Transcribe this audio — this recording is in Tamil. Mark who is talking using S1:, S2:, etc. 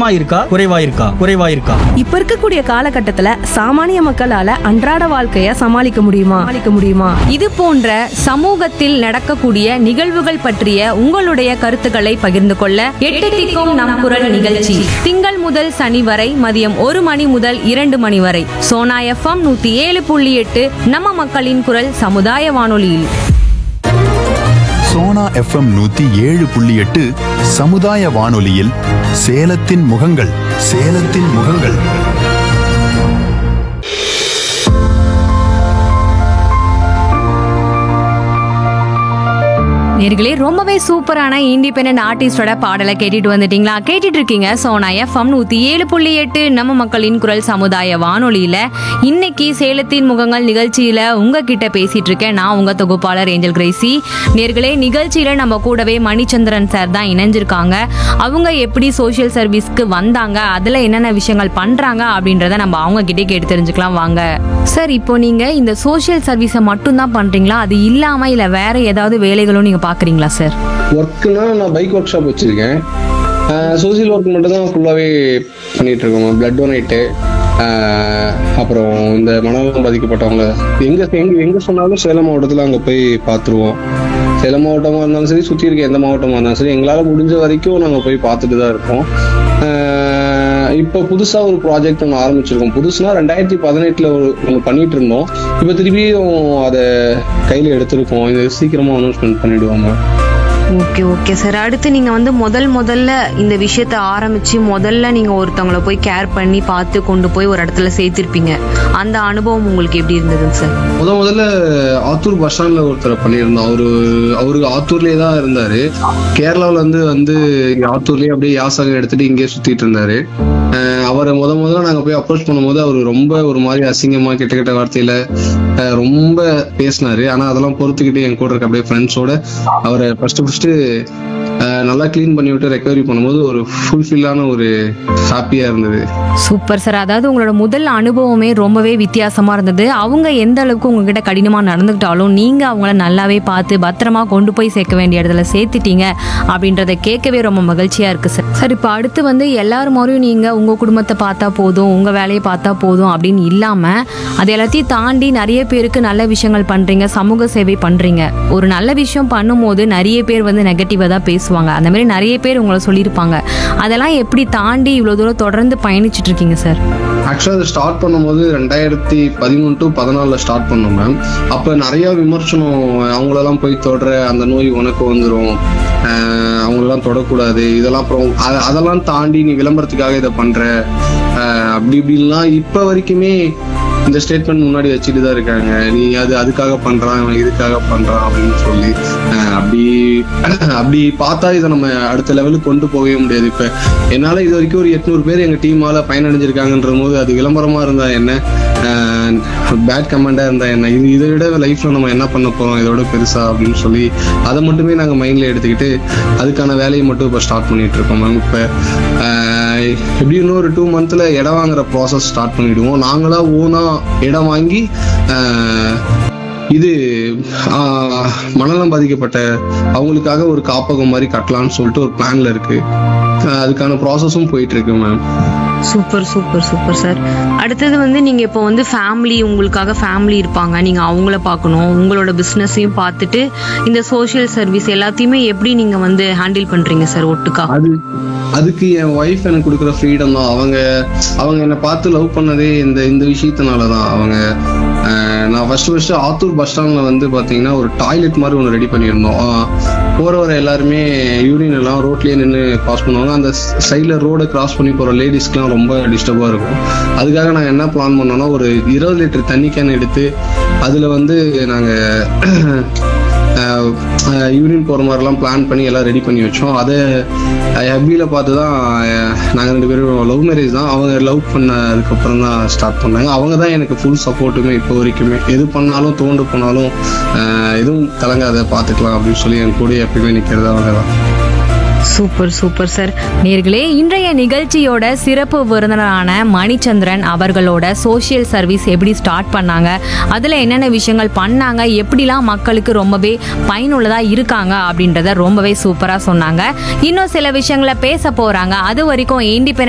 S1: அதிகமா இருக்கா குறைவா இருக்கா குறைவா இருக்கா
S2: இப்ப இருக்கக்கூடிய காலகட்டத்துல சாமானிய மக்களால அன்றாட வாழ்க்கைய சமாளிக்க முடியுமா சமாளிக்க முடியுமா
S3: இது போன்ற சமூகத்தில் நடக்கக்கூடிய நிகழ்வுகள் பற்றிய உங்களுடைய கருத்துக்களை பகிர்ந்து கொள்ள எட்டு திக்கும் நம் குரல் நிகழ்ச்சி திங்கள் முதல் சனி வரை மதியம் ஒரு மணி முதல் இரண்டு மணி வரை சோனா எஃப்எம் நூத்தி ஏழு புள்ளி எட்டு நம்ம மக்களின் குரல் சமுதாய வானொலியில்
S4: சோனா எஃப்எம் நூத்தி ஏழு புள்ளி எட்டு சமுதாய வானொலியில் சேலத்தின் முகங்கள் சேலத்தின் முகங்கள்
S3: நேர்களே ரொம்பவே சூப்பரான இண்டிபெண்டன்ட் ஆர்டிஸ்டோட பாடலை கேட்டுட்டு வந்துட்டீங்களா கேட்டுட்டு இருக்கீங்க சோனா எஃப்எம் நூத்தி ஏழு புள்ளி எட்டு நம்ம மக்களின் குரல் சமுதாய வானொலியில இன்னைக்கு சேலத்தின் முகங்கள் நிகழ்ச்சியில உங்ககிட்ட பேசிட்டு இருக்கேன் நான் உங்க தொகுப்பாளர் ஏஞ்சல் கிரேசி நேர்களே நிகழ்ச்சியில நம்ம கூடவே மணிச்சந்திரன் சார் தான் இணைஞ்சிருக்காங்க அவங்க எப்படி சோஷியல் சர்வீஸ்க்கு வந்தாங்க அதுல என்னென்ன விஷயங்கள் பண்றாங்க அப்படின்றத நம்ம அவங்க கிட்டே கேட்டு தெரிஞ்சுக்கலாம் வாங்க சார் இப்போ நீங்க இந்த சோஷியல் சர்வீஸை மட்டும் தான் பண்றீங்களா அது இல்லாம இல்ல வேற ஏதாவது வேலைகளும் நீங்க பாக்குறீங்களா சார்
S5: ஒர்க்குனா நான் பைக் ஒர்க் ஷாப் வச்சுருக்கேன் சோசியல் ஒர்க் மட்டும் தான் ஃபுல்லாகவே பண்ணிட்டு இருக்கோம் பிளட் டொனேட்டு அப்புறம் இந்த மனநலம் பாதிக்கப்பட்டவங்க எங்கே எங்கே எங்கே சொன்னாலும் சேலம் மாவட்டத்தில் அங்கே போய் பார்த்துருவோம் சேலம் மாவட்டமாக இருந்தாலும் சரி சுற்றி இருக்க எந்த மாவட்டமாக இருந்தாலும் சரி எங்களால் முடிஞ்ச வரைக்கும் நாங்கள் போய் பார்த்துட்டு தான் இருக்கோம் ஆஹ் இப்போ புதுசாக ஒரு ப்ராஜெக்ட் ஒன்று ஆரம்பிச்சிருக்கோம் புதுசுனா ரெண்டாயிரத்தி பதினெட்டில் ஒரு ஒன்று பண்ணிட்டு இருந்தோம் இப்போ திருப்பியும் அதை கையில் எடுத்திருக்கோம் இது சீக்கிரமாக அனௌன்ஸ்மெண்ட் பண்ணிடுவாங்க
S6: ஓகே ஓகே சார் அடுத்து நீங்க வந்து முதல் முதல்ல இந்த விஷயத்த ஆரம்பிச்சு முதல்ல நீங்க ஒருத்தவங்கள போய் கேர் பண்ணி பார்த்து கொண்டு போய் ஒரு இடத்துல சேர்த்திருப்பீங்க அந்த அனுபவம் உங்களுக்கு எப்படி இருந்ததுங்க சார்
S5: முத முதல்ல ஆத்தூர் பஸ் ஸ்டாண்ட்ல ஒருத்தரை பண்ணியிருந்தோம் அவரு அவரு ஆத்தூர்லயே தான் இருந்தாரு கேரளாவுல இருந்து வந்து இங்க ஆத்தூர்லயே அப்படியே யாசகம் எடுத்துட்டு இங்கே சுத்திட்டு இருந்தாரு அஹ் அவரை முத முதல்ல நாங்க போய் அப்ரோச் பண்ணும்போது அவர் ரொம்ப ஒரு மாதிரி அசிங்கமா கெட்ட கெட்ட வார்த்தையில அஹ் ரொம்ப பேசினாரு ஆனா அதெல்லாம் பொறுத்துக்கிட்டு என் கூட இருக்க அப்படியே ஃப்ரெண்ட்ஸோட அவரை ஃபர்ஸ்ட் ஃபர்ஸ்ட் நல்லா க்ளீன் பண்ணி விட்டு ரெக்கவரி பண்ணும்போது ஒரு ஃபுல்ஃபில்லான ஒரு ஹாப்பியா இருந்தது
S3: சூப்பர் சார் அதாவது உங்களோட முதல் அனுபவமே ரொம்பவே வித்தியாசமா இருந்தது அவங்க எந்த அளவுக்கு உங்ககிட்ட கடினமா நடந்துக்கிட்டாலும் நீங்க அவங்கள நல்லாவே பார்த்து பத்திரமா கொண்டு போய் சேர்க்க வேண்டிய இடத்துல சேர்த்துட்டீங்க அப்படின்றத கேட்கவே ரொம்ப மகிழ்ச்சியா இருக்கு சார் சார் இப்போ அடுத்து வந்து எல்லாரும் மாதிரியும் நீங்க உங்க குடும்பத்தை பார்த்தா போதும் உங்க வேலையை பார்த்தா போதும் அப்படின்னு இல்லாம அது எல்லாத்தையும் தாண்டி நிறைய பேருக்கு நல்ல விஷயங்கள் பண்றீங்க சமூக சேவை பண்றீங்க ஒரு நல்ல விஷயம் பண்ணும்போது நிறைய பேர் வந்து நெகட்டிவா தான் பேசுவாங்க அந்த மாதிரி நிறைய பேர் உங்களை சொல்லியிருப்பாங்க அதெல்லாம் எப்படி தாண்டி இவ்வளவு தூரம் தொடர்ந்து பயணிச்சுட்டு இருக்கீங்க சார்
S5: ஆக்சுவலாக அது ஸ்டார்ட் பண்ணும்போது ரெண்டாயிரத்தி பதிமூணு டு பதினாலில் ஸ்டார்ட் பண்ணோம் மேம் அப்போ நிறைய விமர்சனம் அவங்களெல்லாம் போய் தொடுற அந்த நோய் உனக்கு வந்துடும் அவங்களெல்லாம் தொடக்கூடாது இதெல்லாம் அப்புறம் அத- அதெல்லாம் தாண்டி நீ விளம்பரத்துக்காக இதை பண்ற ஆஹ் அப்படி இப்படின்லாம் இப்போ வரைக்குமே இந்த ஸ்டேட்மெண்ட் முன்னாடி வச்சுட்டு தான் இருக்காங்க நீ அது அதுக்காக பண்றான் இவன் இதுக்காக பண்றான் அப்படின்னு சொல்லி ஆஹ் அப்படி அப்படி பார்த்தா இதை நம்ம அடுத்த லெவலுக்கு கொண்டு போகவே முடியாது இப்ப என்னால இது வரைக்கும் ஒரு எட்நூறு பேர் எங்க டீமால பயனடைஞ்சிருக்காங்கன்ற போது அது விளம்பரமா இருந்தா என்ன பேட் கமெண்டா இருந்தா என்ன இது இதை விட லைஃப்ல நம்ம என்ன பண்ண போறோம் இதோட பெருசா அப்படின்னு சொல்லி அதை மட்டுமே நாங்க மைண்ட்ல எடுத்துக்கிட்டு அதுக்கான வேலையை மட்டும் இப்போ ஸ்டார்ட் பண்ணிட்டு இருக்கோம் மேம் இப்போ எப்படி இன்னும் ஒரு டூ மந்த்ல இடம் வாங்குற ப்ராசஸ் ஸ்டார்ட் பண்ணிடுவோம் நாங்களா ஓனா இடம் வாங்கி ஆஹ், இது ஆஹ், மனநலம் பாதிக்கப்பட்ட அவங்களுக்காக ஒரு காப்பகம் மாதிரி கட்டலாம்னு சொல்லிட்டு ஒரு பிளான்ல இருக்கு ஆஹ், அதுக்கான ப்ராசஸும் போயிட்டு இருக்கு ma'am
S6: super super super sir அடுத்தது வந்து நீங்க இப்போ வந்து ஃபேமிலி உங்களுக்காக ஃபேமிலி இருப்பாங்க நீங்க அவங்கள பார்க்கணும் உங்களோட பிசினஸையும் பார்த்துட்டு இந்த சோஷியல் சர்வீஸ் எல்லாத்தையுமே எப்படி நீங்க வந்து ஹேண்டில் பண்றீங்க சார் ஒட்டுக்கா
S5: அது அதுக்கு என் ஒய்ஃப் எனக்கு கொடுக்குற ஃப்ரீடம் தான் அவங்க அவங்க என்னை பார்த்து லவ் பண்ணதே இந்த இந்த விஷயத்தினால தான் அவங்க அஹ், நான் ஃபர்ஸ்ட் ஃபர்ஸ்ட் ஆத்தூர் பஸ் ஸ்டாண்ட்ல வந்து பாத்தீங்கன்னா ஒரு டாய்லெட் மாதிரி ஒன்று ரெடி பண்ணியிருந்தோம் அஹ், போறவர எல்லாருமே யூரின் எல்லாம் ரோட்லயே நின்று கிராஸ் பண்ணுவாங்க அந்த சைட்ல ரோட கிராஸ் பண்ணி போற லேடிஸ்க்குலாம் ரொம்ப டிஸ்டர்பா இருக்கும் அதுக்காக நாங்கள் என்ன பிளான் பண்ணோம்னா ஒரு இருபது லிட்டர் தண்ணி கேன் எடுத்து அதுல வந்து நாங்க யூரின் போகிற மாதிரிலாம் பிளான் பண்ணி எல்லாம் ரெடி பண்ணி வச்சோம் அதை ஹப்பியில் பார்த்து தான் நாங்கள் ரெண்டு பேரும் லவ் மேரேஜ் தான் அவங்க லவ் பண்ணதுக்கப்புறம் தான் ஸ்டார்ட் பண்ணாங்க அவங்க தான் எனக்கு ஃபுல் சப்போர்ட்டுமே இப்போ வரைக்குமே எது பண்ணாலும் தோண்டு போனாலும் அஹ், எதுவும் கலங்காத பார்த்துக்கலாம் அப்படின்னு சொல்லி என் கூட எப்பயுமே நிற்கிறது அவங்க தான்
S6: சூப்பர் சூப்பர் சார்
S3: நேர்களே இன்றைய நிகழ்ச்சியோட சிறப்பு விருந்தினரான மணிச்சந்திரன் அவர்களோட சோஷியல் சர்வீஸ் எப்படி ஸ்டார்ட் பண்ணாங்க அதில் என்னென்ன விஷயங்கள் பண்ணாங்க எப்படிலாம் மக்களுக்கு ரொம்பவே பயனுள்ளதாக இருக்காங்க அப்படின்றத ரொம்பவே சூப்பராக சொன்னாங்க இன்னும் சில விஷயங்களை பேச போகிறாங்க அது வரைக்கும் இண்டிபெண்ட்